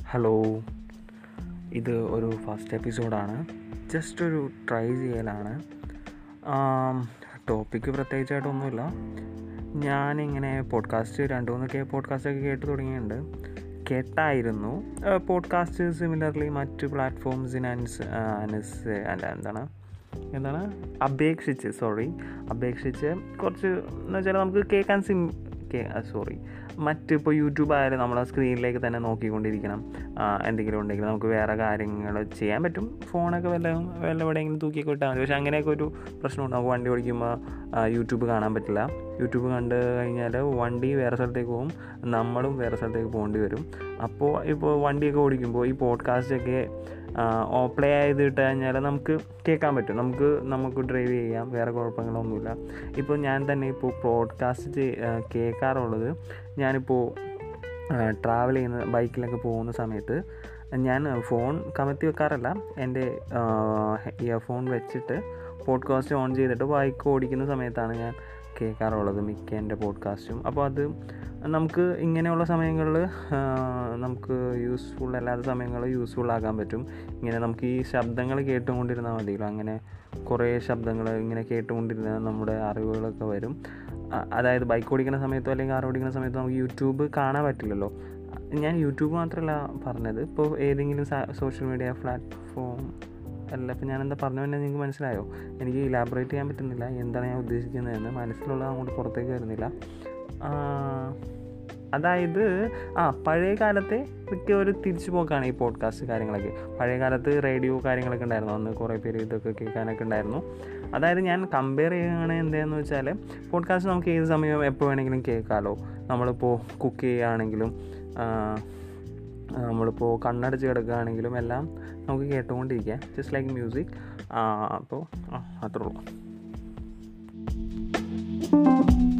hello ഇത് ഒരു first എപ്പിസോഡാണ് ജസ്റ്റ് ഒരു ട്രൈ ചെയ്യലാണ് ടോപ്പിക്ക് പ്രത്യേകിച്ചായിട്ടൊന്നുമില്ല ഞാനിങ്ങനെ പോഡ്കാസ്റ്റ് രണ്ട് മൂന്നൊക്കെ പോഡ്കാസ്റ്റൊക്കെ കേട്ട് തുടങ്ങിയിട്ടുണ്ട് കേട്ടായിരുന്നു പോഡ്കാസ്റ്റ് സിമിലർലി മറ്റ് പ്ലാറ്റ്ഫോംസിന് അനുസ് അനുസ് അല്ല എന്താണ് എന്താണ് അപേക്ഷിച്ച് സോറി അപേക്ഷിച്ച് കുറച്ച് എന്ന് വെച്ചാൽ നമുക്ക് കേൾക്കാൻ സിം കേ സോറി മറ്റിപ്പോൾ യൂട്യൂബ് ആയാലും നമ്മളെ സ്ക്രീനിലേക്ക് തന്നെ നോക്കിക്കൊണ്ടിരിക്കണം എന്തെങ്കിലും ഉണ്ടെങ്കിൽ നമുക്ക് വേറെ കാര്യങ്ങൾ ചെയ്യാൻ പറ്റും ഫോണൊക്കെ വല്ല വല്ല എവിടെയെങ്കിലും തൂക്കിയൊക്കെ ഇട്ടാൽ മതി പക്ഷേ അങ്ങനെയൊക്കെ ഒരു പ്രശ്നമുണ്ട് നമുക്ക് വണ്ടി ഓടിക്കുമ്പോൾ യൂട്യൂബ് കാണാൻ പറ്റില്ല യൂട്യൂബ് കണ്ട് കഴിഞ്ഞാൽ വണ്ടി വേറെ സ്ഥലത്തേക്ക് പോകും നമ്മളും വേറെ സ്ഥലത്തേക്ക് പോകേണ്ടി വരും അപ്പോൾ ഇപ്പോൾ വണ്ടിയൊക്കെ ഓടിക്കുമ്പോൾ ഈ പോഡ്കാസ്റ്റൊക്കെ പ്ലേ ചെയ്ത് ഇട്ട് കഴിഞ്ഞാൽ നമുക്ക് കേൾക്കാൻ പറ്റും നമുക്ക് നമുക്ക് ഡ്രൈവ് ചെയ്യാം വേറെ കുഴപ്പങ്ങളൊന്നുമില്ല ഇപ്പോൾ ഞാൻ തന്നെ ഇപ്പോൾ പോഡ്കാസ്റ്റ് കേൾക്കാറുള്ളത് ഞാനിപ്പോൾ ട്രാവൽ ചെയ്യുന്ന ബൈക്കിലൊക്കെ പോകുന്ന സമയത്ത് ഞാൻ ഫോൺ കമത്തി വെക്കാറല്ല എൻ്റെ ഇയർഫോൺ വെച്ചിട്ട് പോഡ്കാസ്റ്റ് ഓൺ ചെയ്തിട്ട് ബൈക്ക് ഓടിക്കുന്ന സമയത്താണ് ഞാൻ കേൾക്കാറുള്ളത് മിക്ക എൻ്റെ പോഡ്കാസ്റ്റും അപ്പോൾ അത് നമുക്ക് ഇങ്ങനെയുള്ള സമയങ്ങളിൽ നമുക്ക് യൂസ്ഫുൾ അല്ലാത്ത സമയങ്ങൾ യൂസ്ഫുൾ ആക്കാൻ പറ്റും ഇങ്ങനെ നമുക്ക് ഈ ശബ്ദങ്ങൾ കേട്ടുകൊണ്ടിരുന്നാൽ മതിയല്ലോ അങ്ങനെ കുറേ ശബ്ദങ്ങൾ ഇങ്ങനെ കേട്ടുകൊണ്ടിരുന്ന നമ്മുടെ അറിവുകളൊക്കെ വരും അതായത് ബൈക്ക് ഓടിക്കുന്ന സമയത്തോ അല്ലെങ്കിൽ കാർ ഓടിക്കുന്ന സമയത്തോ നമുക്ക് യൂട്യൂബ് കാണാൻ പറ്റില്ലല്ലോ ഞാൻ യൂട്യൂബ് മാത്രമല്ല പറഞ്ഞത് ഇപ്പോൾ ഏതെങ്കിലും സോഷ്യൽ മീഡിയ പ്ലാറ്റ്ഫോം അല്ല ഇപ്പം ഞാൻ എന്താ പറഞ്ഞു തന്നെ നിങ്ങൾക്ക് മനസ്സിലായോ എനിക്ക് ഇലാബറേറ്റ് ചെയ്യാൻ പറ്റുന്നില്ല എന്താണ് ഞാൻ ഉദ്ദേശിക്കുന്നതെന്ന് മനസ്സിലുള്ള അങ്ങോട്ട് പുറത്തേക്ക് വരുന്നില്ല അതായത് ആ പഴയ കാലത്തെ മിക്ക ഒരു തിരിച്ചു പോക്കാണ് ഈ പോഡ്കാസ്റ്റ് കാര്യങ്ങളൊക്കെ പഴയ കാലത്ത് റേഡിയോ കാര്യങ്ങളൊക്കെ ഉണ്ടായിരുന്നു അന്ന് കുറേ പേര് ഇതൊക്കെ കേൾക്കാനൊക്കെ ഉണ്ടായിരുന്നു അതായത് ഞാൻ കമ്പയർ ചെയ്യുകയാണെങ്കിൽ എന്താണെന്ന് വെച്ചാൽ പോഡ്കാസ്റ്റ് നമുക്ക് ഏത് സമയം എപ്പോൾ വേണമെങ്കിലും കേൾക്കാമല്ലോ നമ്മളിപ്പോൾ കുക്ക് ചെയ്യുകയാണെങ്കിലും നമ്മളിപ്പോൾ കണ്ണടച്ച് കിടക്കുകയാണെങ്കിലും എല്ലാം നമുക്ക് കേട്ടുകൊണ്ടിരിക്കാം ജസ്റ്റ് ലൈക്ക് മ്യൂസിക് അപ്പോൾ അത്രേ ഉള്ളൂ